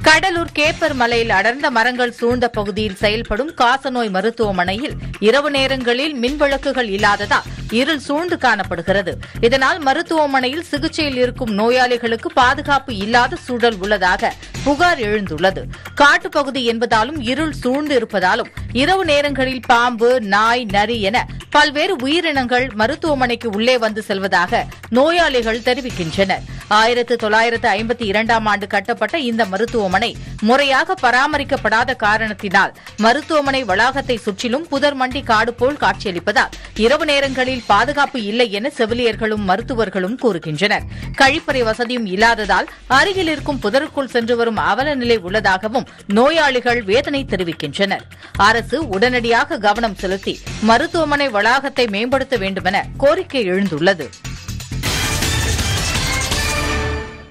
கடலூர் கேப்பர் மலையில் அடர்ந்த மரங்கள் சூழ்ந்த பகுதியில் செயல்படும் காசநோய் மருத்துவமனையில் இரவு நேரங்களில் மின்விளக்குகள் இல்லாததால் இருள் சூழ்ந்து காணப்படுகிறது இதனால் மருத்துவமனையில் சிகிச்சையில் இருக்கும் நோயாளிகளுக்கு பாதுகாப்பு இல்லாத சூழல் உள்ளதாக புகார் எழுந்துள்ளது காட்டுப்பகுதி என்பதாலும் இருள் சூழ்ந்து இருப்பதாலும் இரவு நேரங்களில் பாம்பு நாய் நரி என பல்வேறு உயிரினங்கள் மருத்துவமனைக்கு உள்ளே வந்து செல்வதாக நோயாளிகள் தெரிவிக்கின்றனர் ஆயிரத்து தொள்ளாயிரத்து ஐம்பத்தி இரண்டாம் ஆண்டு கட்டப்பட்ட இந்த மருத்துவமனை முறையாக பராமரிக்கப்படாத காரணத்தினால் மருத்துவமனை வளாகத்தை சுற்றிலும் புதர் மண்டி காடு போல் காட்சியளிப்பதால் இரவு நேரங்களில் பாதுகாப்பு இல்லை என செவிலியர்களும் மருத்துவர்களும் கூறுகின்றனர் கழிப்பறை வசதியும் இல்லாததால் அருகில் இருக்கும் புதருக்குள் சென்று வரும் அவல நிலை உள்ளதாகவும் நோயாளிகள் வேதனை தெரிவிக்கின்றனர் அரசு உடனடியாக கவனம் செலுத்தி மருத்துவமனை வளாகத்தை மேம்படுத்த வேண்டுமென கோரிக்கை எழுந்துள்ளது